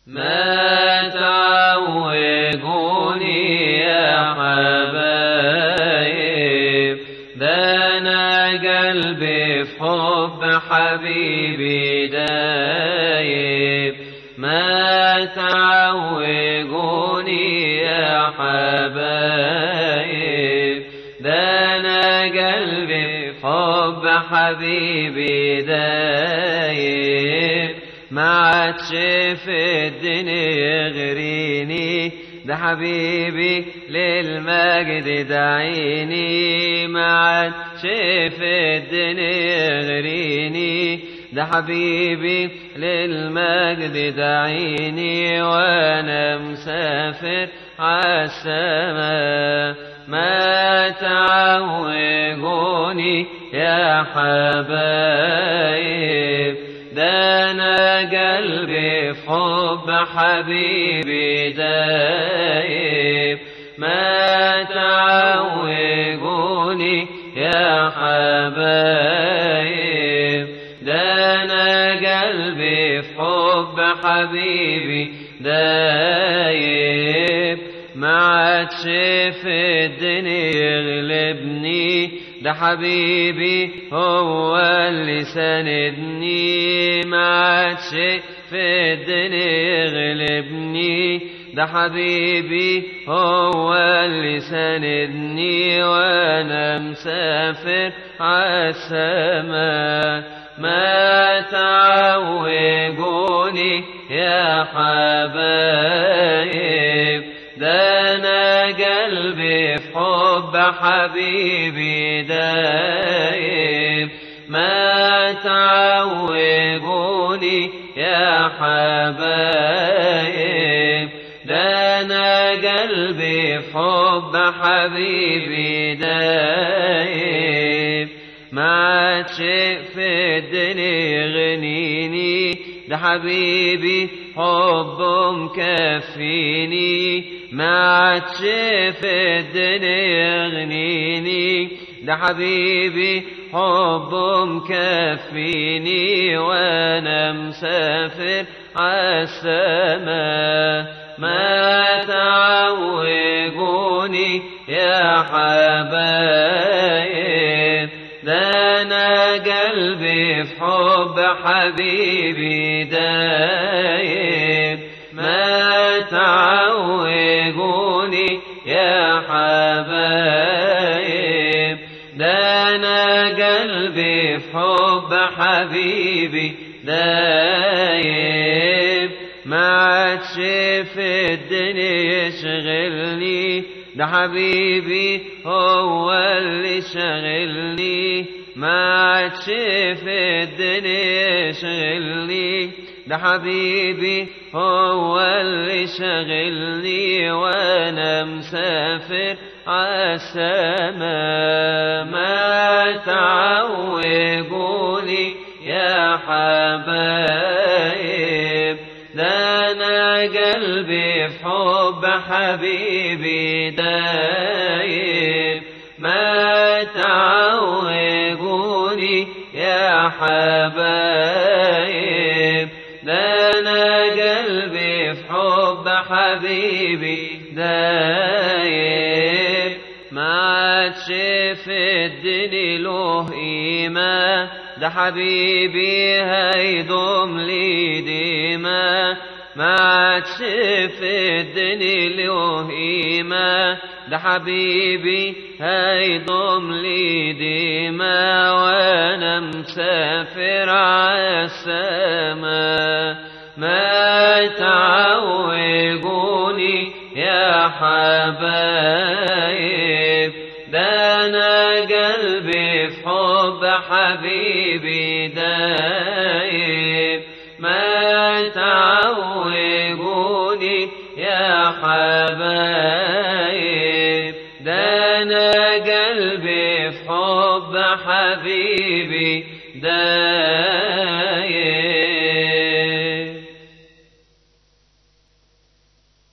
ما تعوقوني يا حبايب ده أنا قلبي في حب حبيبي دايب ما تعوقوني يا حبايب ده أنا قلبي في حب حبيبي دايب ما عادش في الدنيا يغريني ده حبيبي للمجد دعيني ما عادش في الدنيا يغريني ده حبيبي للمجد دعيني وانا مسافر عالسما ما تعوقوني يا حبايب ده انا قلبي في حب حبيبي دايب ما تعوقوني يا حبايب ده انا قلبي في حب حبيبي دايب ما عادش في الدنيا يغلبني ده حبيبي هو اللي ساندني ما عادش في الدنيا يغلبني ده حبيبي هو اللي ساندني وانا مسافر عالسما ما تعوقوني يا حبايب ده انا قلبي في حب حبيبي دايب ما تعوقوني يا حبايب ده انا قلبي في حب حبيبي دايب ما عادش في الدنيا يغنيني ده حبيبي حبه مكفيني ما عادش في الدنيا يغنيني ده حبيبي حبه مكفيني وانا مسافر عالسما ما تعوقوني يا حبايب ده انا قلبي في حب حبيبي دايب ما تعوقوني يا حبايب ده انا قلبي في حب حبيبي دايب ما عادش في الدنيا يشغلني ده حبيبي هو اللي شغلني ما عادش في الدنيا يشغلني ده حبيبي هو اللي شغلني وانا مسافر عالسما ما تعوقوني يا حبايب ده انا قلبي في حب حبيبي دايب ما تعوقوني يا حبايب ده انا قلبي في حب حبيبي دايب ما عادش في الدنيا له قيمة ده حبيبي هيدوم لي ديما ما عادش في الدنيا له قيمة ده حبيبي هيضم لي ديما وانا مسافر عالسما ما تعوقوني يا حبايب ده انا قلبي في حب حبيبي دايب ما تعوقوني يا حبايب ده انا قلبي في حب حبيبي دايب